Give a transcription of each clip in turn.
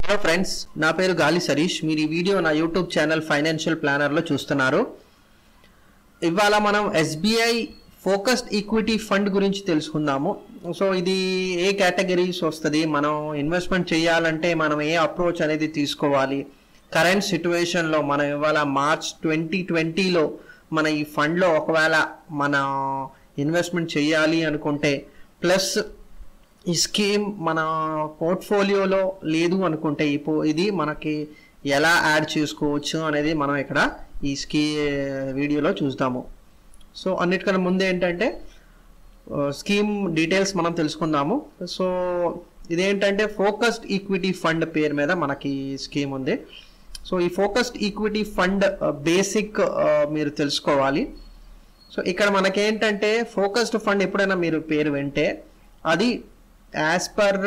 hello friends నా పేరు గాలి సరీష్ మీరు ఈ వీడియో నా యూట్యూబ్ ఛానల్ ఫైనాన్షియల్ ప్లానర్లో చూస్తున్నారు ఇవాళ మనం ఎస్బీఐ ఫోకస్డ్ ఈక్విటీ ఫండ్ గురించి తెలుసుకుందాము సో ఇది ఏ కేటగిరీస్ వస్తుంది మనం ఇన్వెస్ట్మెంట్ చేయాలంటే మనం ఏ అప్రోచ్ అనేది తీసుకోవాలి కరెంట్ సిచ్యువేషన్లో మనం ఇవాళ మార్చ్ ట్వంటీ ట్వంటీలో మన ఈ ఫండ్లో ఒకవేళ మన ఇన్వెస్ట్మెంట్ చేయాలి అనుకుంటే ప్లస్ ఈ స్కీమ్ మన పోర్ట్ఫోలియోలో లేదు అనుకుంటే ఈ పో ఇది మనకి ఎలా యాడ్ చేసుకోవచ్చు అనేది మనం ఇక్కడ ఈ స్కీ వీడియోలో చూద్దాము సో అన్నిటికన్నా ముందు ఏంటంటే స్కీమ్ డీటెయిల్స్ మనం తెలుసుకుందాము సో ఇదేంటంటే ఫోకస్డ్ ఈక్విటీ ఫండ్ పేరు మీద మనకి స్కీమ్ ఉంది సో ఈ ఫోకస్డ్ ఈక్విటీ ఫండ్ బేసిక్ మీరు తెలుసుకోవాలి సో ఇక్కడ మనకేంటంటే ఫోకస్డ్ ఫండ్ ఎప్పుడైనా మీరు పేరు వింటే అది యాజ్ పర్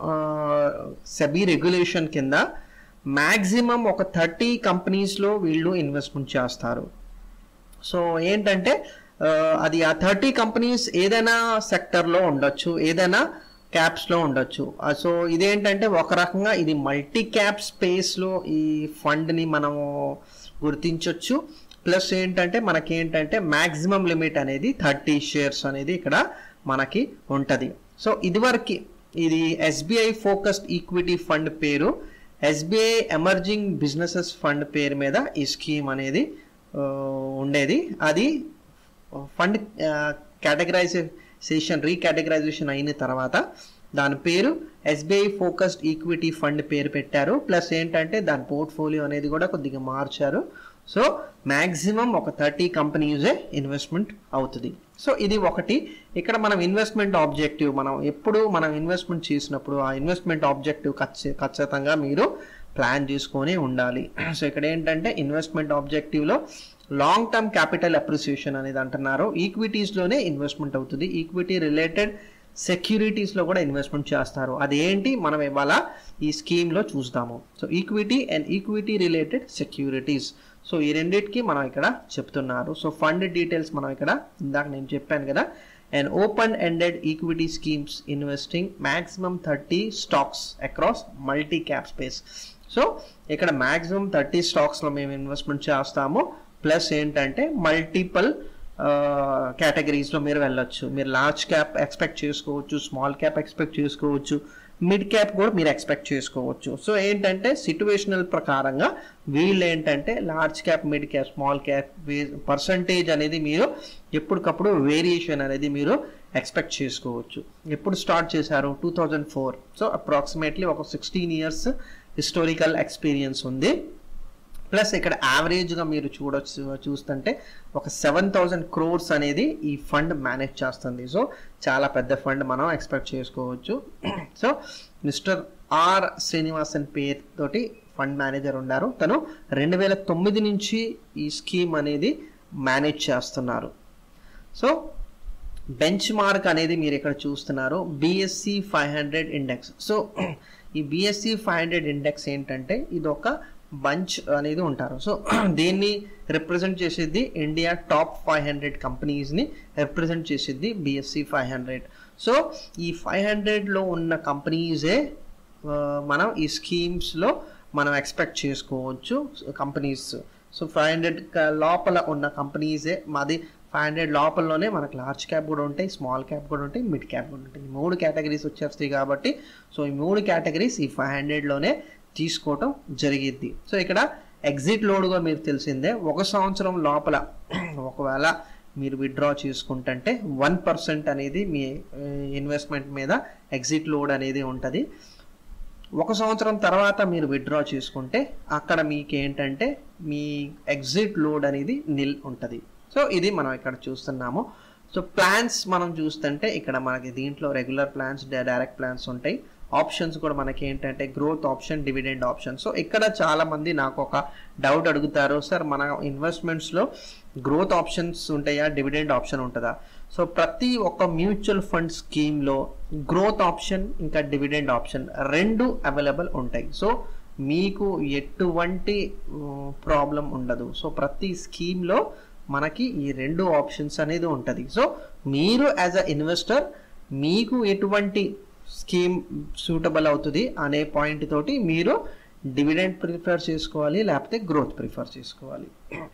సెబీ రెగ్యులేషన్ కింద మ్యాక్సిమం ఒక థర్టీ కంపెనీస్లో వీళ్ళు ఇన్వెస్ట్మెంట్ చేస్తారు సో ఏంటంటే అది ఆ థర్టీ కంపెనీస్ ఏదైనా సెక్టర్లో ఉండొచ్చు ఏదైనా క్యాప్స్లో ఉండొచ్చు సో ఇదేంటంటే ఒక రకంగా ఇది మల్టీ క్యాప్ స్పేస్లో ఈ ఫండ్ని మనము గుర్తించవచ్చు ప్లస్ ఏంటంటే మనకేంటంటే మ్యాక్సిమం లిమిట్ అనేది థర్టీ షేర్స్ అనేది ఇక్కడ మనకి ఉంటుంది సో ఇదివరకు ఇది ఎస్బీఐ ఫోకస్డ్ ఈక్విటీ ఫండ్ పేరు ఎస్బీఐ ఎమర్జింగ్ బిజినెసెస్ ఫండ్ పేరు మీద ఈ స్కీమ్ అనేది ఉండేది అది ఫండ్ కేటగరైజేషన్ రీకేటగరైజేషన్ అయిన తర్వాత దాని పేరు ఎస్బీఐ ఫోకస్డ్ ఈక్విటీ ఫండ్ పేరు పెట్టారు ప్లస్ ఏంటంటే దాని పోర్ట్ఫోలియో అనేది కూడా కొద్దిగా మార్చారు సో మ్యాక్సిమం ఒక థర్టీ కంపెనీసే ఇన్వెస్ట్మెంట్ అవుతుంది సో ఇది ఒకటి ఇక్కడ మనం ఇన్వెస్ట్మెంట్ ఆబ్జెక్టివ్ మనం ఎప్పుడు మనం ఇన్వెస్ట్మెంట్ చేసినప్పుడు ఆ ఇన్వెస్ట్మెంట్ ఆబ్జెక్టివ్ ఖచ్చితంగా మీరు ప్లాన్ చేసుకొని ఉండాలి సో ఇక్కడ ఏంటంటే ఇన్వెస్ట్మెంట్ ఆబ్జెక్టివ్లో లాంగ్ టర్మ్ క్యాపిటల్ అప్రిసియేషన్ అనేది అంటున్నారు ఈక్విటీస్లోనే ఇన్వెస్ట్మెంట్ అవుతుంది ఈక్విటీ రిలేటెడ్ సెక్యూరిటీస్లో కూడా ఇన్వెస్ట్మెంట్ చేస్తారు అదేంటి మనం ఇవాళ ఈ స్కీమ్లో చూస్తాము so equity and equity related securities so ఈ రెండింటికి మనం ఇక్కడ చెప్తున్నారు సో ఫండ్ డీటెయిల్స్ మనం ఇక్కడ ఇందాక నేను చెప్పాను కదా and open ended equity schemes investing maximum thirty stocks across multi cap space so ఇక్కడ మ్యాక్సిమం థర్టీ స్టాక్స్లో మేము ఇన్వెస్ట్మెంట్ చేస్తాము ప్లస్ ఏంటంటే మల్టిపుల్ కేటగిరీస్లో మీరు వెళ్ళొచ్చు మీరు లార్జ్ క్యాప్ ఎక్స్పెక్ట్ చేసుకోవచ్చు స్మాల్ క్యాప్ ఎక్స్పెక్ట్ చేసుకోవచ్చు మిడ్ క్యాప్ కూడా మీరు ఎక్స్పెక్ట్ చేసుకోవచ్చు సో ఏంటంటే సిచ్యువేషనల్ ప్రకారంగా వీళ్ళు ఏంటంటే large cap mid cap small cap percentage అనేది మీరు ఎప్పటికప్పుడు వేరియేషన్ అనేది మీరు ఎక్స్పెక్ట్ చేసుకోవచ్చు ఎప్పుడు స్టార్ట్ చేశారు two thousand four so approximately ఒక సిక్స్టీన్ ఇయర్స్ హిస్టారికల్ ఎక్స్పీరియన్స్ ఉంది ప్లస్ ఇక్కడ యావరేజ్గా మీరు చూడొచ్చు చూస్తుంటే ఒక సెవెన్ థౌజండ్ క్రోర్స్ అనేది ఈ ఫండ్ మేనేజ్ చేస్తుంది సో చాలా పెద్ద ఫండ్ మనం ఎక్స్పెక్ట్ చేసుకోవచ్చు సో మిస్టర్ ఆర్ శ్రీనివాసన్ పేరు తోటి ఫండ్ మేనేజర్ ఉన్నారు తను రెండు వేల తొమ్మిది నుంచి ఈ స్కీమ్ అనేది మేనేజ్ చేస్తున్నారు సో బెంచ్ మార్క్ అనేది మీరు ఇక్కడ చూస్తున్నారు BSE five hundred index so ఈ బిఎస్సి ఫైవ్ హండ్రెడ్ ఇండెక్స్ ఏంటంటే ఇది ఒక బంచ్ అనేది ఉంటారు సో దీన్ని రిప్రజెంట్ చేసేది ఇండియా టాప్ ఫైవ్ హండ్రెడ్ కంపెనీస్ని రిప్రజెంట్ చేసేది బిఎస్సి ఫైవ్ హండ్రెడ్ సో ఈ ఫైవ్ హండ్రెడ్లో ఉన్న కంపెనీసే మనం ఈ స్కీమ్స్లో మనం ఎక్స్పెక్ట్ చేసుకోవచ్చు కంపెనీస్ సో ఫైవ్ హండ్రెడ్ లోపల ఉన్న కంపెనీసే మాది ఫైవ్ హండ్రెడ్ లోపలలోనే మనకు లార్జ్ క్యాప్ కూడా ఉంటాయి స్మాల్ క్యాప్ కూడా ఉంటాయి మిడ్ క్యాప్ కూడా ఉంటాయి మూడు కేటగిరీస్ వచ్చేస్తాయి కాబట్టి సో ఈ మూడు కేటగిరీస్ ఈ ఫైవ్ హండ్రెడ్లోనే తీసుకోవటం జరిగిద్ది సో ఇక్కడ ఎగ్జిట్ లోడ్గా మీరు తెలిసిందే ఒక సంవత్సరం లోపల ఒకవేళ మీరు విత్డ్రా చేసుకుంటుంటే వన్ పర్సెంట్ అనేది మీ ఇన్వెస్ట్మెంట్ మీద ఎగ్జిట్ లోడ్ అనేది ఉంటుంది ఒక సంవత్సరం తర్వాత మీరు విత్డ్రా చేసుకుంటే అక్కడ మీకు ఏంటంటే మీ ఎగ్జిట్ లోడ్ అనేది నిల్ ఉంటుంది సో ఇది మనం ఇక్కడ చూస్తున్నాము సో ప్లాన్స్ మనం చూస్తుంటే ఇక్కడ మనకి దీంట్లో రెగ్యులర్ ప్లాన్స్ డైరెక్ట్ ప్లాన్స్ ఉంటాయి ఆప్షన్స్ కూడా మనకి ఏంటంటే growth option dividend option so ఇక్కడ చాలా మంది నాకు ఒక డౌట్ అడుగుతారు సార్ మన ఇన్వెస్ట్మెంట్స్లో గ్రోత్ ఆప్షన్స్ ఉంటాయా డివిడెండ్ ఆప్షన్ ఉంటుందా సో ప్రతి ఒక్క మ్యూచువల్ ఫండ్ స్కీమ్లో గ్రోత్ ఆప్షన్ ఇంకా డివిడెండ్ ఆప్షన్ రెండు అవైలబుల్ ఉంటాయి సో మీకు ఎటువంటి ప్రాబ్లం ఉండదు సో ప్రతి స్కీమ్లో మనకి ఈ రెండు ఆప్షన్స్ అనేది ఉంటుంది సో మీరు యాజ్ అ ఇన్వెస్టర్ మీకు ఎటువంటి స్కీమ్ సూటబుల్ అవుతుంది అనే పాయింట్ తోటి మీరు డివిడెండ్ ప్రిఫర్ చేసుకోవాలి లేకపోతే గ్రోత్ ప్రిఫర్ చేసుకోవాలి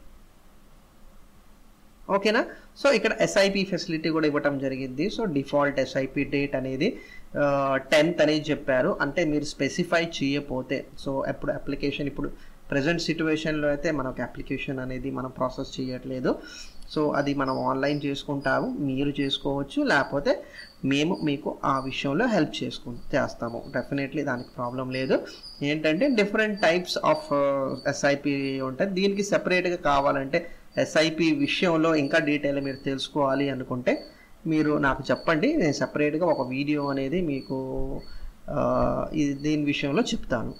ఓకేనా సో ఇక్కడ ఎస్ఐపి ఫెసిలిటీ కూడా ఇవ్వటం జరిగింది సో డిఫాల్ట్ ఎస్ఐపి డేట్ అనేది టెన్త్ అనేది చెప్పారు అంటే మీరు స్పెసిఫై చేయకపోతే సో ఎప్పుడు అప్లికేషన్ ఇప్పుడు ప్రజెంట్ సిచ్యువేషన్లో అయితే మనకు అప్లికేషన్ అనేది మనం ప్రాసెస్ చేయట్లేదు సో అది మనం ఆన్లైన్ చేసుకుంటాము మీరు చేసుకోవచ్చు లేకపోతే మేము మీకు ఆ విషయంలో హెల్ప్ చేసుకు చేస్తాము డెఫినెట్లీ దానికి ప్రాబ్లం లేదు ఏంటంటే డిఫరెంట్ టైప్స్ ఆఫ్ ఎస్ఐపి ఉంటాయి దీనికి సెపరేట్గా కావాలంటే ఎస్ఐపి విషయంలో ఇంకా డీటెయిల్ మీరు తెలుసుకోవాలి అనుకుంటే మీరు నాకు చెప్పండి నేను సపరేట్గా ఒక వీడియో అనేది మీకు ఇది దీని విషయంలో చెప్తాను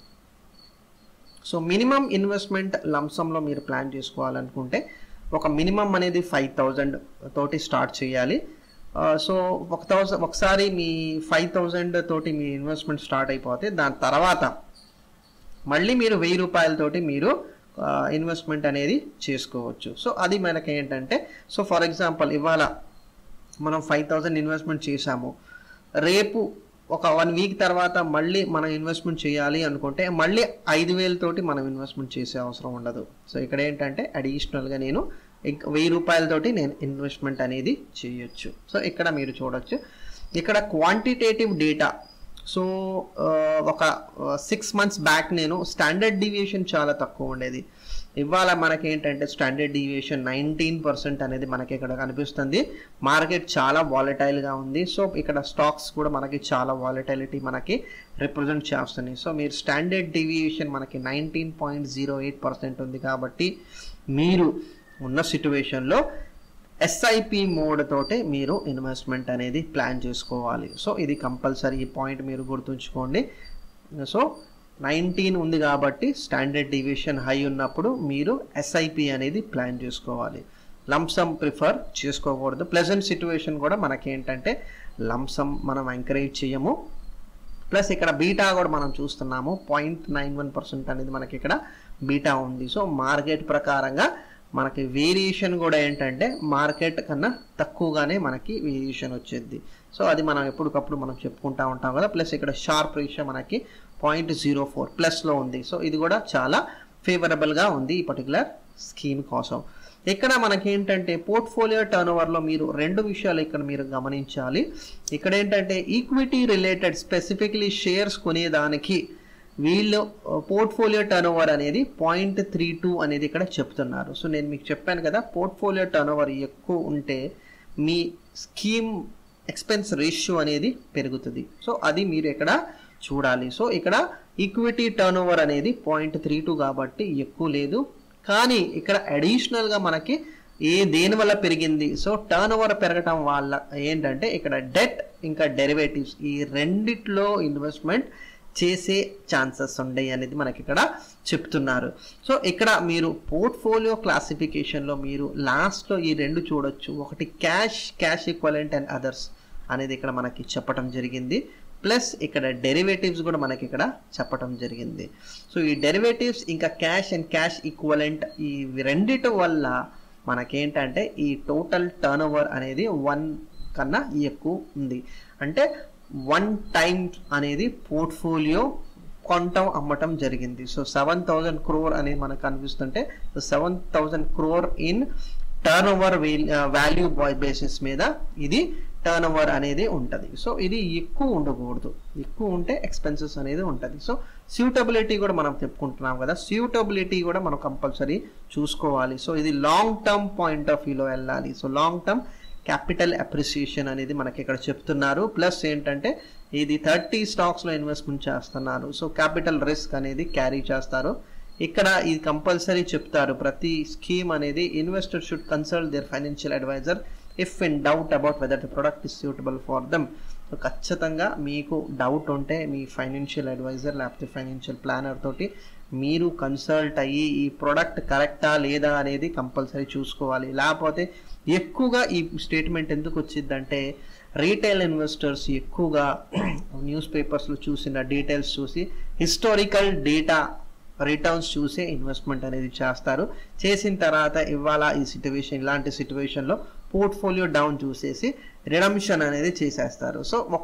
సో మినిమం ఇన్వెస్ట్మెంట్ లంసంలో మీరు ప్లాన్ చేసుకోవాలనుకుంటే ఒక మినిమం అనేది ఫైవ్ థౌజండ్ తోటి స్టార్ట్ చేయాలి సో ఒక థౌసండ్ ఒకసారి మీ ఫైవ్ థౌజండ్ తోటి మీ ఇన్వెస్ట్మెంట్ స్టార్ట్ అయిపోతే దాని తర్వాత మళ్ళీ మీరు వెయ్యి రూపాయలతోటి మీరు ఇన్వెస్ట్మెంట్ అనేది చేసుకోవచ్చు సో అది మనకి ఏంటంటే సో ఫర్ ఎగ్జాంపుల్ ఇవాళ మనం ఫైవ్ థౌజండ్ ఇన్వెస్ట్మెంట్ చేసాము రేపు ఒక వన్ వీక్ తర్వాత మళ్ళీ మనం ఇన్వెస్ట్మెంట్ చేయాలి అనుకుంటే మళ్ళీ ఐదు వేలతోటి మనం ఇన్వెస్ట్మెంట్ చేసే అవసరం ఉండదు సో ఇక్కడ ఏంటంటే అడిషనల్గా నేను వెయ్యి రూపాయలతోటి నేను ఇన్వెస్ట్మెంట్ అనేది చేయొచ్చు సో ఇక్కడ మీరు చూడొచ్చు ఇక్కడ క్వాంటిటేటివ్ డేటా సో ఒక సిక్స్ మంత్స్ బ్యాక్ నేను స్టాండర్డ్ డివియేషన్ చాలా తక్కువ ఉండేది ఇవాళ మనకి ఏంటంటే స్టాండర్డ్ డివియేషన్ నైన్టీన్ పర్సెంట్ అనేది మనకి ఇక్కడ కనిపిస్తుంది మార్కెట్ చాలా వాలటైల్గా ఉంది సో ఇక్కడ స్టాక్స్ కూడా మనకి చాలా వాలటైలిటీ మనకి రిప్రజెంట్ చేస్తున్నాయి సో మీరు స్టాండర్డ్ డివియేషన్ మనకి nineteen point zero eight percent ఉంది కాబట్టి మీరు ఉన్న సిచ్యువేషన్లో ఎస్ఐపి మోడ్ తోటే మీరు ఇన్వెస్ట్మెంట్ అనేది ప్లాన్ చేసుకోవాలి సో ఇది కంపల్సరీ ఈ పాయింట్ మీరు గుర్తుంచుకోండి సో నైన్టీన్ ఉంది కాబట్టి స్టాండర్డ్ డివిషన్ హై ఉన్నప్పుడు మీరు ఎస్ఐపి అనేది ప్లాన్ చేసుకోవాలి లంసమ్ ప్రిఫర్ చేసుకోకూడదు ప్లెజెంట్ సిచ్యువేషన్ కూడా మనకేంటంటే లంసమ్ మనం ఎంకరేజ్ చేయము ప్లస్ ఇక్కడ బీటా కూడా మనం చూస్తున్నాము పాయింట్ నైన్ వన్ పర్సెంట్ అనేది మనకి ఇక్కడ బీటా ఉంది సో మార్కెట్ ప్రకారంగా మనకి వేరియేషన్ కూడా ఏంటంటే మార్కెట్ కన్నా తక్కువగానే మనకి వేరియేషన్ వచ్చేది సో అది మనం ఎప్పటికప్పుడు మనం చెప్పుకుంటా ఉంటాం కదా ప్లస్ ఇక్కడ షార్ప్ రేషియో మనకి పాయింట్ జీరో ఫోర్ ప్లస్లో ఉంది సో ఇది కూడా చాలా ఫేవరబుల్గా ఉంది ఈ పర్టికులర్ స్కీమ్ కోసం ఇక్కడ మనకి ఏంటంటే పోర్ట్ఫోలియో టర్న్ ఓవర్లో మీరు రెండు విషయాలు ఇక్కడ మీరు గమనించాలి ఇక్కడ ఏంటంటే ఈక్విటీ రిలేటెడ్ స్పెసిఫిక్లీ షేర్స్ కొనేదానికి వీళ్ళు పోర్ట్ఫోలియో టర్న్ ఓవర్ అనేది పాయింట్ త్రీ టూ అనేది ఇక్కడ చెప్తున్నారు సో నేను మీకు చెప్పాను కదా పోర్ట్ఫోలియో టర్న్ ఓవర్ ఎక్కువ ఉంటే మీ స్కీమ్ ఎక్స్పెన్స్ రేషియో అనేది పెరుగుతుంది సో అది మీరు ఇక్కడ చూడాలి సో ఇక్కడ ఈక్విటీ టర్న్ ఓవర్ అనేది పాయింట్ త్రీ టూ కాబట్టి ఎక్కువ లేదు కానీ ఇక్కడ అడిషనల్గా మనకి ఏ దేని వల్ల పెరిగింది సో టర్న్ ఓవర్ పెరగటం వల్ల ఏంటంటే ఇక్కడ డెట్ ఇంకా డెరివేటివ్స్ ఈ రెండిట్లో ఇన్వెస్ట్మెంట్ చేసే ఛాన్సెస్ ఉన్నాయి అనేది మనకి ఇక్కడ చెప్తున్నారు సో ఇక్కడ మీరు పోర్ట్ఫోలియో క్లాసిఫికేషన్లో మీరు లాస్ట్లో ఈ రెండు చూడొచ్చు ఒకటి cash cash equivalent and others అనేది ఇక్కడ మనకి చెప్పడం జరిగింది ప్లస్ ఇక్కడ డెరివేటివ్స్ కూడా మనకి ఇక్కడ చెప్పడం జరిగింది సో ఈ డెరివేటివ్స్ ఇంకా క్యాష్ అండ్ క్యాష్ ఈక్వలెంట్ ఈ రెండిటి వల్ల మనకేంటంటే ఈ టోటల్ టర్న్ ఓవర్ అనేది వన్ కన్నా ఎక్కువ ఉంది అంటే వన్ టైం అనేది పోర్ట్ఫోలియో కొనటం అమ్మటం జరిగింది సో సెవెన్ థౌజండ్ క్రోర్ అనేది మనకు కనిపిస్తుంటే so seven thousand crore in turnover value by basis మీద ఇది టర్న్ ఓవర్ అనేది ఉంటుంది సో ఇది ఎక్కువ ఉండకూడదు ఎక్కువ ఉంటే ఎక్స్పెన్సెస్ అనేది ఉంటుంది సో సూటబిలిటీ కూడా మనం చెప్పుకుంటున్నాం కదా సూటబిలిటీ కూడా మనం కంపల్సరీ చూసుకోవాలి సో ఇది లాంగ్ టర్మ్ పాయింట్ ఆఫ్ వ్యూలో వెళ్ళాలి so long term capital appreciation అనేది మనకి ఇక్కడ చెప్తున్నారు ప్లస్ ఏంటంటే ఇది థర్టీ స్టాక్స్లో ఇన్వెస్ట్మెంట్ చేస్తున్నారు సో క్యాపిటల్ రిస్క్ అనేది క్యారీ చేస్తారు ఇక్కడ ఇది కంపల్సరీ చెప్తారు ప్రతి స్కీమ్ అనేది investor should consult their financial advisor if in doubt about whether the product is suitable for them so ఖచ్చితంగా మీకు డౌట్ ఉంటే మీ ఫైనాన్షియల్ అడ్వైజర్ లేకపోతే ఫైనాన్షియల్ ప్లానర్ తోటి మీరు కన్సల్ట్ అయ్యి ఈ ప్రోడక్ట్ కరెక్టా లేదా అనేది కంపల్సరీ చూసుకోవాలి లేకపోతే ఎక్కువగా ఈ స్టేట్మెంట్ ఎందుకు వచ్చిందంటే రీటైల్ ఇన్వెస్టర్స్ ఎక్కువగా న్యూస్ పేపర్స్లో చూసిన డీటెయిల్స్ చూసి హిస్టారికల్ డేటా రిటర్న్స్ చూసే ఇన్వెస్ట్మెంట్ అనేది చేస్తారు చేసిన తర్వాత ఇవాళ ఈ సిచ్యువేషన్ ఇలాంటి సిచ్యువేషన్లో పోర్ట్ఫోలియో డౌన్ చూసేసి రిడమ్షన్ అనేది చేసేస్తారు సో ఒక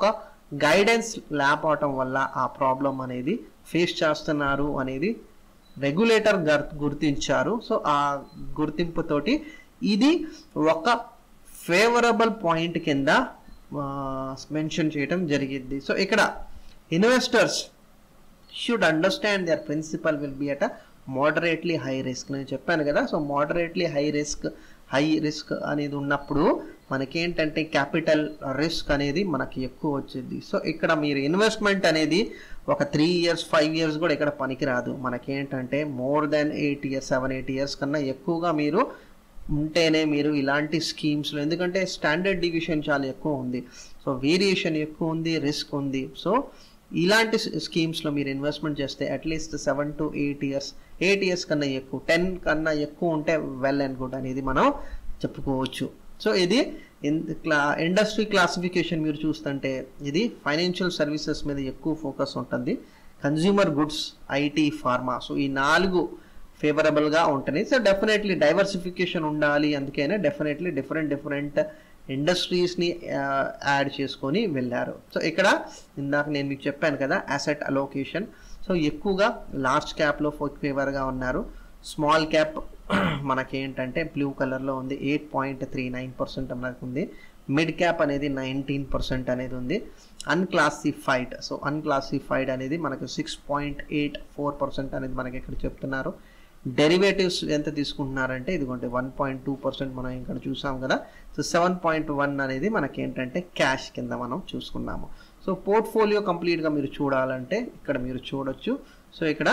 గైడెన్స్ లేకపోవటం వల్ల ఆ ప్రాబ్లం అనేది ఫేస్ చేస్తున్నారు అనేది రెగ్యులేటర్ గుర్తించారు సో ఆ గుర్తింపుతోటి ఇది ఒక ఫేవరబుల్ పాయింట్ కింద మెన్షన్ చేయడం జరిగింది సో ఇక్కడ investors should understand their principal will be at a moderately high risk నేను చెప్పాను కదా so moderately high risk high risk అనేది ఉన్నప్పుడు మనకేంటంటే క్యాపిటల్ రిస్క్ అనేది మనకి ఎక్కువ వచ్చింది సో ఇక్కడ మీరు ఇన్వెస్ట్మెంట్ అనేది ఒక త్రీ ఇయర్స్ ఫైవ్ ఇయర్స్ కూడా ఇక్కడ పనికిరాదు మనకేంటంటే more than eight years seven eight years కన్నా ఎక్కువగా మీరు ఉంటేనే మీరు ఇలాంటి స్కీమ్స్లో ఎందుకంటే స్టాండర్డ్ డివిజన్ చాలా ఎక్కువ ఉంది సో వేరియేషన్ ఎక్కువ ఉంది రిస్క్ ఉంది సో ఇలాంటి స్కీమ్స్లో మీరు ఇన్వెస్ట్మెంట్ చేస్తే at least seven to eight years eight years కన్నా ఎక్కువ టెన్ కన్నా ఎక్కువ ఉంటే వెల్ అండ్ గుడ్ అనేది మనం చెప్పుకోవచ్చు సో ఇది క్లా ఇండస్ట్రీ క్లాసిఫికేషన్ మీరు చూస్తుంటే ఇది ఫైనాన్షియల్ సర్వీసెస్ మీద ఎక్కువ ఫోకస్ ఉంటుంది consumer goods IT pharma so ఈ నాలుగు ఫేవరబుల్గా ఉంటుంది సో డెఫినెట్లీ డైవర్సిఫికేషన్ ఉండాలి అందుకనే డెఫినెట్లీ డిఫరెంట్ డిఫరెంట్ ఇండస్ట్రీస్ని యాడ్ చేసుకొని వెళ్ళారు సో ఇక్కడ ఇందాక నేను మీకు చెప్పాను కదా అసెట్ అలోకేషన్ సో ఎక్కువగా లార్జ్ క్యాప్లో ఫేవర్గా ఉన్నారు స్మాల్ క్యాప్ మనకేంటంటే బ్లూ కలర్లో ఉంది eight point three nine percent మనకు ఉంది మిడ్ క్యాప్ అనేది నైన్టీన్ పర్సెంట్ అనేది ఉంది అన్క్లాసిఫైడ్ సో అన్క్లాసిఫైడ్ అనేది మనకు six point eight four percent అనేది మనకి ఇక్కడ చెప్తున్నారు డెరివేటివ్స్ ఎంత తీసుకుంటున్నారంటే ఇదిగోండి వన్ పాయింట్ టూ పర్సెంట్ మనం ఇక్కడ చూసాం కదా సో సెవెన్ పాయింట్ వన్ అనేది మనకి ఏంటంటే క్యాష్ కింద మనం చూసుకున్నాము సో పోర్ట్ఫోలియో కంప్లీట్గా మీరు చూడాలంటే ఇక్కడ మీరు చూడొచ్చు సో ఇక్కడ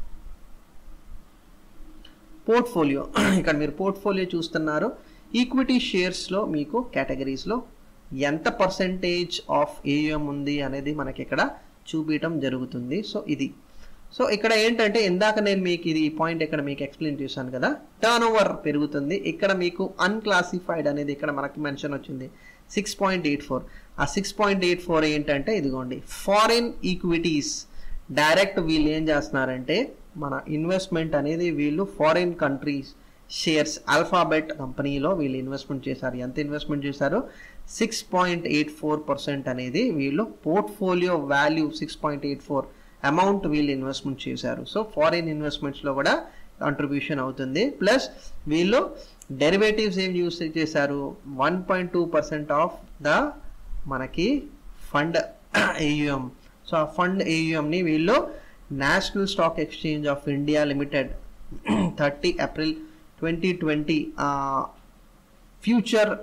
పోర్ట్ఫోలియో ఇక్కడ మీరు పోర్ట్ఫోలియో చూస్తున్నారు ఈక్విటీ షేర్స్లో మీకు కేటగిరీస్లో ఎంత పర్సెంటేజ్ ఆఫ్ ఏఎం ఉంది అనేది మనకి ఇక్కడ చూపించడం జరుగుతుంది సో ఇది సో ఇక్కడ ఏంటంటే ఇందాక నేను మీకు ఇది పాయింట్ ఇక్కడ మీకు ఎక్స్ప్లెయిన్ చేశాను కదా టర్న్ ఓవర్ పెరుగుతుంది ఇక్కడ మీకు అన్క్లాసిఫైడ్ అనేది ఇక్కడ మనకి మెన్షన్ వచ్చింది సిక్స్ పాయింట్ ఎయిట్ ఫోర్ ఆ సిక్స్ పాయింట్ ఎయిట్ ఫోర్ ఏంటంటే ఇదిగోండి ఫారిన్ ఈక్విటీస్ డైరెక్ట్ వీళ్ళు ఏం చేస్తున్నారంటే మన ఇన్వెస్ట్మెంట్ అనేది వీళ్ళు ఫారిన్ కంట్రీస్ షేర్స్ అల్ఫాబెట్ కంపెనీలో వీళ్ళు ఇన్వెస్ట్మెంట్ చేశారు ఎంత ఇన్వెస్ట్మెంట్ చేశారు six point eight four percent అనేది వీళ్ళు portfolio value six point eight four amount వీళ్ళు ఇన్వెస్ట్మెంట్ చేశారు సో ఫారిన్ ఇన్వెస్ట్మెంట్స్లో కూడా కాంట్రిబ్యూషన్ అవుతుంది ప్లస్ వీళ్ళు డెరివేటివ్స్ ఏం యూస్ చేశారు one point two percent of the మనకి ఫండ్ ఏయుఎం సో ఆ ఫండ్ ఏయుఎంని వీళ్ళు National Stock Exchange of India Limited thirty April twenty twenty future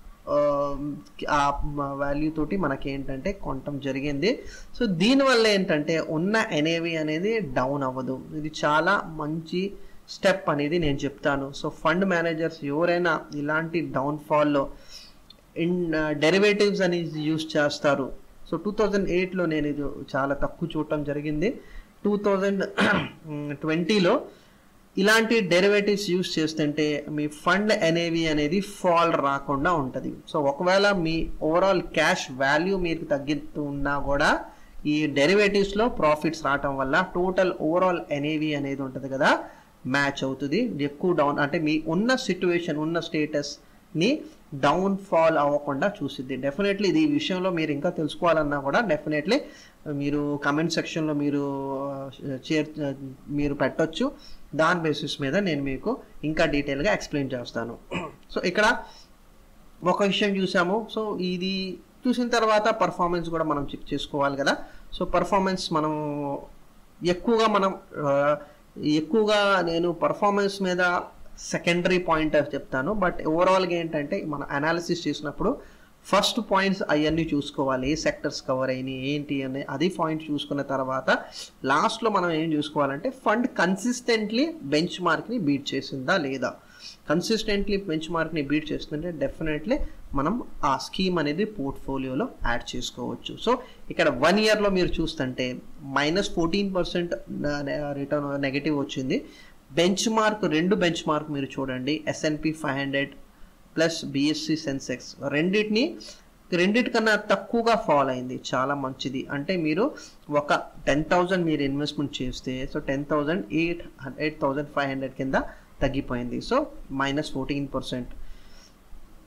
ఆ వాల్యూ తోటి మనకి ఏంటంటే కొనటం జరిగింది సో దీనివల్ల ఏంటంటే ఉన్న ఎనేవి అనేది డౌన్ అవ్వదు ఇది చాలా మంచి స్టెప్ అనేది నేను చెప్తాను సో ఫండ్ మేనేజర్స్ ఎవరైనా ఇలాంటి డౌన్ఫాల్లో ఇన్ డెరివేటివ్స్ అనేది యూస్ చేస్తారు సో టూ థౌజండ్ ఎయిట్లో నేను ఇది చాలా తక్కువ చూడటం జరిగింది టూ థౌజండ్ ట్వంటీలో ఇలాంటి డెరివేటివ్స్ యూస్ చేస్తుంటే మీ ఫండ్ అనేవి అనేది ఫాల్ రాకుండా ఉంటుంది సో ఒకవేళ మీ ఓవరాల్ క్యాష్ వాల్యూ మీకు తగ్గుతున్నా కూడా ఈ డెరివేటివ్స్లో ప్రాఫిట్స్ రావటం వల్ల టోటల్ ఓవరాల్ ఎనేవి అనేది ఉంటుంది కదా మ్యాచ్ అవుతుంది ఎక్కువ డౌన్ అంటే మీ ఉన్న సిచ్యువేషన్ ఉన్న స్టేటస్ని డౌన్ ఫాల్ అవ్వకుండా చూసిద్ది డెఫినెట్లీ ఇది ఈ విషయంలో మీరు ఇంకా తెలుసుకోవాలన్నా కూడా డెఫినెట్లీ మీరు కమెంట్ సెక్షన్లో మీరు చేర్ మీరు పెట్టొచ్చు దాని బేసిస్ మీద నేను మీకు ఇంకా డీటెయిల్గా ఎక్స్ప్లెయిన్ చేస్తాను సో ఇక్కడ ఒక విషయం చూసాము సో ఇది చూసిన తర్వాత పర్ఫార్మెన్స్ కూడా మనం చెక్ చేసుకోవాలి కదా సో పర్ఫార్మెన్స్ మనం ఎక్కువగా మనం ఎక్కువగా నేను పర్ఫార్మెన్స్ మీద సెకండరీ పాయింట్ చెప్తాను బట్ ఓవరాల్గా ఏంటంటే మనం అనాలిసిస్ చేసినప్పుడు ఫస్ట్ పాయింట్స్ అవన్నీ చూసుకోవాలి ఏ సెక్టర్స్ కవర్ అయినాయి ఏంటి అని అది పాయింట్ చూసుకున్న తర్వాత లాస్ట్లో మనం ఏం చూసుకోవాలంటే ఫండ్ కన్సిస్టెంట్లీ బెంచ్ మార్క్ని బీట్ చేసిందా లేదా కన్సిస్టెంట్లీ బెంచ్ మార్క్ని బీట్ చేస్తుంటే డెఫినెట్లీ మనం ఆ స్కీమ్ అనేది పోర్ట్ఫోలియోలో యాడ్ చేసుకోవచ్చు సో ఇక్కడ వన్ ఇయర్లో మీరు చూస్తుంటే minus fourteen percent return negative వచ్చింది బెంచ్ మార్క్ రెండు బెంచ్ మార్క్ మీరు చూడండి S and P five hundred plus BSE Sensex రెండింటిని రెండింటికన్నా తక్కువగా ఫాల్ అయింది చాలా మంచిది అంటే మీరు ఒక టెన్ థౌజండ్ మీరు ఇన్వెస్ట్మెంట్ చేస్తే so ten thousand eight eight thousand five hundred కింద తగ్గిపోయింది so minus fourteen percent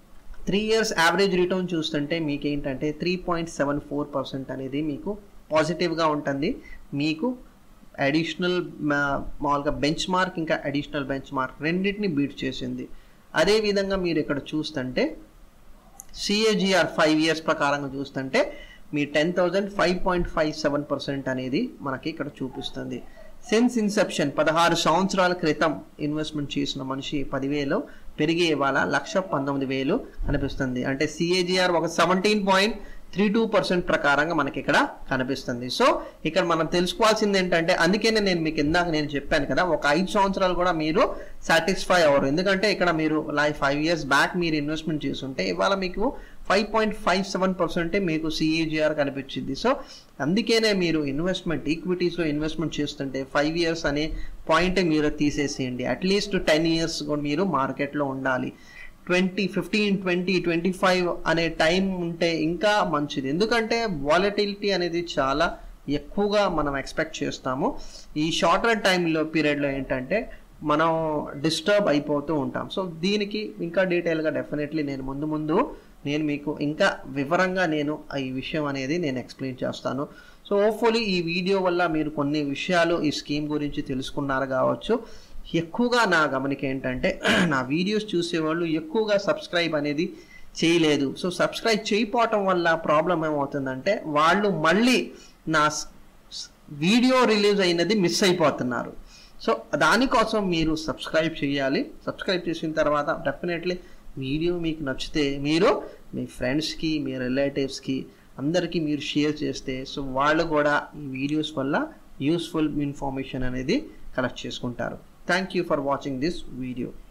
three years average return చూస్తుంటే మీకు ఏంటంటే three point seven four percent అనేది మీకు పాజిటివ్గా ఉంటుంది మీకు అడిషనల్ మామూలుగా బెంచ్ మార్క్ ఇంకా అడిషనల్ బెంచ్ మార్క్ రెండింటిని బీట్ చేసింది అదేవిధంగా మీరు ఇక్కడ చూస్తుంటే సిఏజిఆర్ ఫైవ్ ఇయర్స్ ప్రకారంగా చూస్తుంటే మీ ten thousand five point five seven percent అనేది మనకి ఇక్కడ చూపిస్తుంది సిన్స్ ఇన్సెప్షన్ పదహారు సంవత్సరాల క్రితం ఇన్వెస్ట్మెంట్ చేసిన మనిషి పదివేలు పెరిగి ఇవాళ లక్ష పంతొమ్మిది వేలు అనిపిస్తుంది అంటే సిఏజిఆర్ ఒక seventeen point three two percent ప్రకారంగా మనకి ఇక్కడ కనిపిస్తుంది సో ఇక్కడ మనం తెలుసుకోవాల్సింది ఏంటంటే అందుకనే నేను మీకు ఇందాక నేను చెప్పాను కదా ఒక ఐదు సంవత్సరాలు కూడా మీరు సాటిస్ఫై అవ్వరు ఎందుకంటే ఇక్కడ మీరు లైఫ్ ఫైవ్ ఇయర్స్ బ్యాక్ మీరు ఇన్వెస్ట్మెంట్ చేస్తుంటే ఇవాళ మీకు ఫైవ్ పాయింట్ ఫైవ్ సెవెన్ పర్సెంటే మీకు సిఏజిఆర్ కనిపించింది సో అందుకనే మీరు ఇన్వెస్ట్మెంట్ ఈక్విటీస్లో ఇన్వెస్ట్మెంట్ చేస్తుంటే ఫైవ్ ఇయర్స్ అనే పాయింట్ మీరు తీసేసేయండి అట్లీస్ట్ టెన్ ఇయర్స్ కూడా మీరు మార్కెట్లో ఉండాలి twenty fifteen twenty twenty five అనే టైం ఉంటే ఇంకా మంచిది ఎందుకంటే వాలటిలిటీ అనేది చాలా ఎక్కువగా మనం ఎక్స్పెక్ట్ చేస్తాము ఈ షార్టర్ టైంలో పీరియడ్లో ఏంటంటే మనం డిస్టర్బ్ అయిపోతూ ఉంటాం సో దీనికి ఇంకా డీటెయిల్గా డెఫినెట్లీ నేను ముందు ముందు నేను మీకు ఇంకా వివరంగా నేను ఈ విషయం అనేది నేను ఎక్స్ప్లెయిన్ చేస్తాను సో హోప్ఫుల్లీ ఈ వీడియో వల్ల మీరు కొన్ని విషయాలు ఈ స్కీమ్ గురించి తెలుసుకున్నారు కావచ్చు ఎక్కువగా నా గమనిక ఏంటంటే నా వీడియోస్ చూసేవాళ్ళు ఎక్కువగా సబ్స్క్రైబ్ అనేది చేయలేదు సో సబ్స్క్రైబ్ చేయకపోవటం వల్ల ప్రాబ్లం ఏమవుతుందంటే వాళ్ళు మళ్ళీ నా వీడియో రిలీజ్ అయినది మిస్ అయిపోతున్నారు సో దానికోసం మీరు సబ్స్క్రైబ్ చేయాలి సబ్స్క్రైబ్ చేసిన తర్వాత డెఫినెట్లీ వీడియో మీకు నచ్చితే మీరు మీ ఫ్రెండ్స్కి మీ రిలేటివ్స్కి అందరికీ మీరు షేర్ చేస్తే సో వాళ్ళు కూడా ఈ వీడియోస్ వల్ల యూస్ఫుల్ ఇన్ఫర్మేషన్ అనేది కలెక్ట్ చేసుకుంటారు thank you for watching this video